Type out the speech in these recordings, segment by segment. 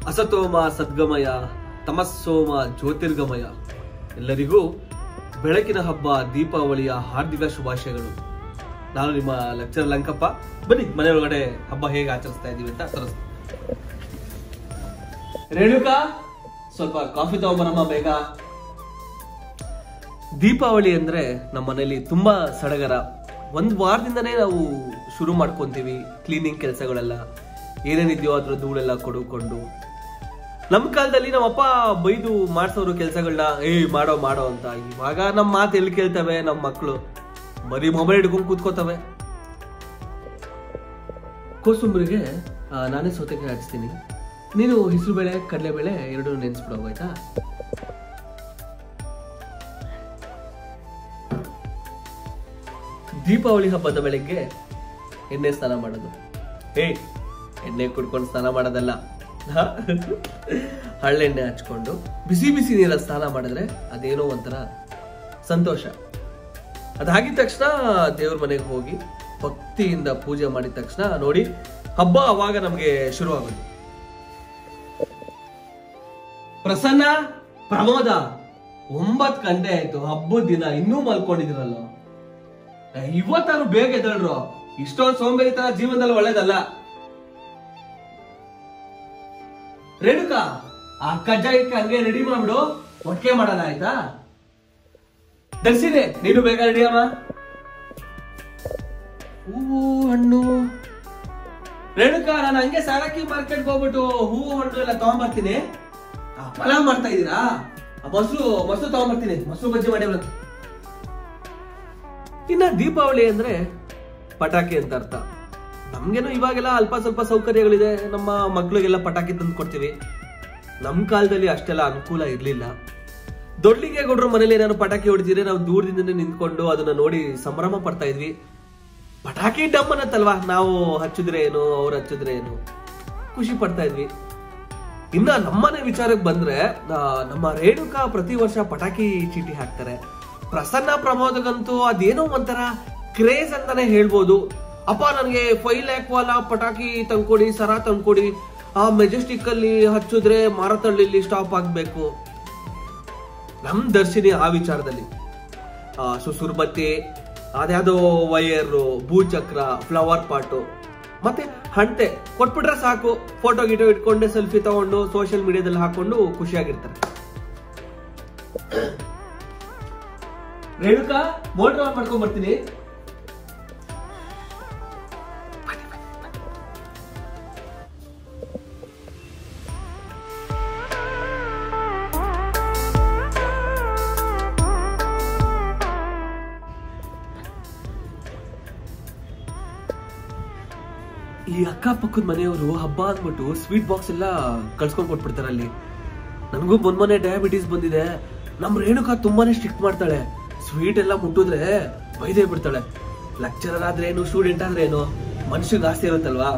ಅಸತೋಮ ಸದ್ಗಮಯ ತಮಸ್ಸೋಮ ಜ್ಯೋತಿರ್ಗಮಯ ಎಲ್ಲರಿಗೂ ಬೆಳಕಿನ ಹಬ್ಬ ದೀಪಾವಳಿಯ ಹಾರ್ದಿಕ ಶುಭಾಶಯಗಳು ನಾನು ನಿಮ್ಮ ಲೆಕ್ಚರ್ ಲಂಕಪ್ಪ ಬನ್ನಿ ಮನೆಯೊಳಗಡೆ ಹಬ್ಬ ಹೇಗೆ ಆಚರಿಸ್ತಾ ಇದೀವಿ ಅಂತ ತೋರಿಸ್ತೀನಿ ರೇಣುಕಾ ಸ್ವಲ್ಪ ಕಾಫಿ ತಗೊಂಬರಮ್ಮ ಬೇಗ ದೀಪಾವಳಿ ಅಂದ್ರೆ ನಮ್ಮ ಮನೇಲಿ ತುಂಬಾ ಸಡಗರ ಒಂದ್ ವಾರದಿಂದನೇ ನಾವು ಶುರು ಮಾಡ್ಕೊಂತೀವಿ ಕ್ಲೀನಿಂಗ್ ಕೆಲಸಗಳೆಲ್ಲ ಏನೇನಿದೆಯೋ ಅದ್ರ ಧೂಳೆಲ್ಲ ಕೊಡುಕೊಂಡು ನಮ್ಮ ಕಾಲದಲ್ಲಿ ನಮ್ಮಪ್ಪ ಬೈದು ಮಾಡ್ಸೋರು ಕೆಲಸಗಳನ್ನ ಏ ಮಾಡೋ ಮಾಡೋ ಅಂತ ಇವಾಗ ನಮ್ಮ ಮಾತು ಎಲ್ಲಿ ಕೇಳ್ತವೆ ನಮ್ಮ ಮಕ್ಕಳು ಬರೀ ಮೊಬೈಲ್ ಹಿಡ್ಕೊಂಡು ಕೂತ್ಕೋತವೆ ಕೋಸುಂಬರಿಗೆ ಆ, ನಾನೇ ಸೌತೆಕಾಯಿ ಹಚ್ತೀನಿ ನೀನು ಹೆಸರುಬೇಳೆ ಕಡಲೆಬೇಳೆ ಎರಡು ನೆನೆಸ್ಬಿಡೋ ಆಯ್ತಾ ದೀಪಾವಳಿ ಹಬ್ಬದ ಬೆಳಗ್ಗೆ ಎಣ್ಣೆ ಸ್ನಾನ ಮಾಡೋದು ಏ ಎಣ್ಣೆ ಕುಡ್ಕೊಂಡು ಸ್ನಾನ ಮಾಡೋದಲ್ಲ ಹ? ಹಳ್ಳೆಣ್ಣೆ ಹಚ್ಕೊಂಡು ಬಿಸಿ ಬಿಸಿ ನೀರಲ್ಲಿ ಸ್ನಾನ ಮಾಡಿದ್ರೆ ಅದೇನೋ ಒಂಥರ ಸಂತೋಷ ಅದಾಗಿದ ತಕ್ಷಣ ದೇವ್ರ ಮನೆಗೆ ಹೋಗಿ ಭಕ್ತಿಯಿಂದ ಪೂಜೆ ಮಾಡಿದ ತಕ್ಷಣ ನೋಡಿ ಹಬ್ಬ ಅವಾಗ ನಮಗೆ ಶುರು ಆಗೋದು ಪ್ರಸನ್ನ ಪ್ರಮೋದ ಒಂಬತ್ ಗಂಟೆ ಆಯ್ತು ಹಬ್ಬದ ದಿನ ಇನ್ನೂ ಮಲ್ಕೊಂಡಿದಿರಲ್ಲ ಇವತ್ತಾರು ಬೇಗ ಎದ್ದಳ್ರು ಇಷ್ಟೊಂದು ಸೋಂಬೇರಿತನ ಜೀವನದಲ್ಲಿ ಒಳ್ಳೇದಲ್ಲ ರೇಣುಕಾ ಆ ಕಜ್ಜಾಯಕ್ಕೆ ಹಂಗೆ ರೆಡಿ ಮಾಡ್ಬಿಡು ಒಟ್ಟಿಗೆ ಮಾಡೋಣ ಆಯ್ತಾ ದರ್ಶಿನಿ ನೀನು ಬೇಗ ರೆಡಿ ಅಮ್ಮ ಹೂವು ಹಣ್ಣು ರೇಣುಕಾ ನಾನು ಹಂಗೆ ಸಾರಕ್ಕಿ ಮಾರ್ಕೆಟ್ಗೆ ಹೋಗ್ಬಿಟ್ಟು ಹೂವು ಹಣ್ಣು ಎಲ್ಲ ತಗೊಂಡ್ಬರ್ತೀನಿ ಆ, ಪಲಾವ್ ಮಾಡ್ತಾ ಇದೀರಾ ಆ, ಮೊಸರು ಮೊಸರು ತಗೊಂಡ್ಬರ್ತೀನಿ ಮೊಸರು ಬಜ್ಜಿ ಮಾಡಿ ಬರುತ್ತೆ ಇನ್ನ ದೀಪಾವಳಿ ಅಂದ್ರೆ ಪಟಾಕಿ ಅಂತ ಅರ್ಥ ನಮ್ಗೇನು ಇವಾಗೆಲ್ಲ ಅಲ್ಪ ಸ್ವಲ್ಪ ಸೌಕರ್ಯಗಳಿದೆ ನಮ್ಮ ಮಕ್ಳಿಗೆಲ್ಲ ಪಟಾಕಿ ತಂದು ಕೊಡ್ತೀವಿ ನಮ್ ಕಾಲದಲ್ಲಿ ಅಷ್ಟೆಲ್ಲ ಅನುಕೂಲ ಇರ್ಲಿಲ್ಲ ದೊಡ್ಲಿಗೆ ಗೌಡ್ರ ಮನೇಲಿ ಏನಾದ್ರು ಪಟಾಕಿ ಹೊಡಿತಿದ್ರೆ ನಾವು ದೂರದಿಂದನೇ ನಿಂತ್ಕೊಂಡು ಅದನ್ನ ನೋಡಿ ಸಂಭ್ರಮ ಪಡ್ತಾ ಇದ್ವಿ ಪಟಾಕಿ ಡಮ್ ಅನ್ನತ್ತಲ್ವಾ ನಾವು ಹಚ್ಚಿದ್ರೆ ಏನು ಅವ್ರು ಹಚ್ಚಿದ್ರೆ ಏನು ಖುಷಿ ಪಡ್ತಾ ಇದ್ವಿ ಇನ್ನ ನಮ್ಮನೆ ವಿಚಾರಕ್ಕೆ ಬಂದ್ರೆ ಆ, ನಮ್ಮ ರೇಣುಕಾ ಪ್ರತಿ ವರ್ಷ ಪಟಾಕಿ ಚೀಟಿ ಹಾಕ್ತಾರೆ ಪ್ರಸನ್ನ ಪ್ರಮೋದಗಂತೂ ಅದೇನೋ ಒಂಥರ ಕ್ರೇಜ್ ಅಂತಾನೆ ಹೇಳ್ಬೋದು ಅಪ್ಪ ನನಗೆ ಫೈವ್ ಲ್ಯಾಕ್ ವಾಲ ಪಟಾಕಿ ತಂದ್ಕೊಡಿ ಸರ ತಂದ್ಕೊಡಿ ಆ ಮೆಜೆಸ್ಟಿಕ್ ಅಲ್ಲಿ ಹಚ್ಚಿದ್ರೆ ಮಾರತಳ್ಳಿಲಿ ಸ್ಟಾಪ್ ಆಗ್ಬೇಕು ನಮ್ ದರ್ಶಿನಿ ಆ ವಿಚಾರದಲ್ಲಿ ಆ, ಸುಸುರ್ಬತ್ತಿ ಅದ್ಯಾವುದೋ ವೈಯರು ಭೂಚಕ್ರ ಫ್ಲವರ್ ಪಾಟು ಮತ್ತೆ ಹಂಟೆ ಕೊಟ್ಬಿಟ್ರೆ ಸಾಕು ಫೋಟೋ ಗಿಟೋ ಇಟ್ಕೊಂಡು ಸೆಲ್ಫಿ ತಗೊಂಡು ಸೋಷಿಯಲ್ ಮೀಡಿಯಾದಲ್ಲಿ ಹಾಕೊಂಡು ಖುಷಿಯಾಗಿರ್ತಾರೆ ರೇಣುಕಾ ಮೋಟರ್ ಆನ್ ಮಾಡ್ಕೊಂಡ್ ಬರ್ತೀನಿ ಈ ಅಕ್ಕಪಕ್ಕದ ಮನೆಯವರು ಹಬ್ಬ ಅಂದ್ಬಿಟ್ಟು ಸ್ವೀಟ್ ಬಾಕ್ಸ್ ಎಲ್ಲ ಕಳ್ಸ್ಕೊಂಡ್ ಕೊಟ್ಬಿಡ್ತಾರೆ ಅಲ್ಲಿ ನನಗೂ ಮೊನ್ನೆ ಡಯಾಬಿಟೀಸ್ ಬಂದಿದೆ ನಮ್ ರೇಣುಕಾ ತುಂಬಾನೇ ಸ್ಟ್ರಿಕ್ಟ್ ಮಾಡ್ತಾಳೆ ಸ್ವೀಟ್ ಎಲ್ಲ ಮುಟ್ಟಿದ್ರೆ ಬೈದೇ ಬಿಡ್ತಾಳೆ ಲೆಕ್ಚರರ್ ಆದ್ರೆ ಏನು ಸ್ಟೂಡೆಂಟ್ ಆದ್ರೆ ಏನು ಮನುಷ್ಯಗೆ ಆಸ್ತಿ ಇರುತ್ತಲ್ವಾ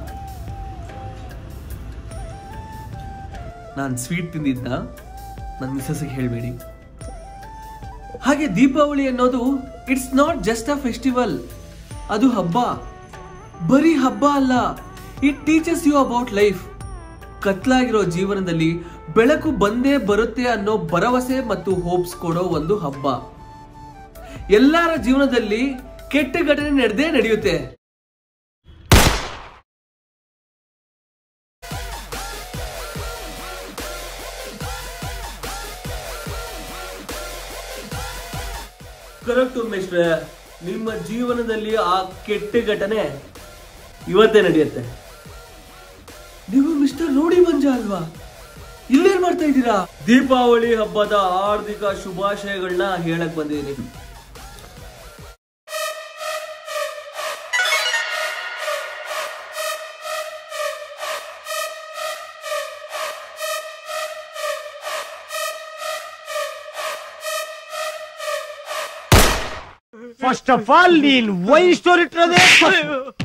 ನಾನ್ ಸ್ವೀಟ್ ತಿಂದಿದ್ದ ನನ್ನ ಮಿಸ್ಸಸ್ಗೆ ಹೇಳ್ಬೇಡಿ ಹಾಗೆ ದೀಪಾವಳಿ ಅನ್ನೋದು it's not just a festival ಅದು ಹಬ್ಬ ಬರೀ ಹಬ್ಬ ಅಲ್ಲ it teaches you about life ಕತ್ಲಾಗಿರೋ ಜೀವನದಲ್ಲಿ ಬೆಳಕು ಬಂದೇ ಬರುತ್ತೆ ಅನ್ನೋ ಭರವಸೆ ಮತ್ತು ಹೋಪ್ಸ್ ಕೊಡೋ ಒಂದು ಹಬ್ಬ ಎಲ್ಲರ ಜೀವನದಲ್ಲಿ ಕೆಟ್ಟ ಘಟನೆ ನಡೆದೇ ನಡೆಯುತ್ತೆ ಕರೆಕ್ಟ್ ಉಮೇಶ್ರೆ ನಿಮ್ಮ ಜೀವನದಲ್ಲಿ ಆ ಕೆಟ್ಟ ಘಟನೆ ಇವತ್ತೇ ನಡೆಯುತ್ತೆ ನೀವು ಮಿಸ್ಟರ್ ರೋಡಿ ಮಂಜ ಅಲ್ವಾ ಇಲ್ಲೇನ್ ಮಾಡ್ತಾ ಇದ್ದೀರಾ ದೀಪಾವಳಿ ಹಬ್ಬದ ಹಾರ್ದಿಕ ಶುಭಾಶಯಗಳನ್ನ ಹೇಳಕ್ ಬಂದಿದ್ದೀನಿ ಫಸ್ಟ್ ಆಫ್ ಆಲ್ ನೀನ್ ವೈ ಸ್ಟೋರಿ ಇಟ್ಟಿರೋದೇ ತಪ್ಪು.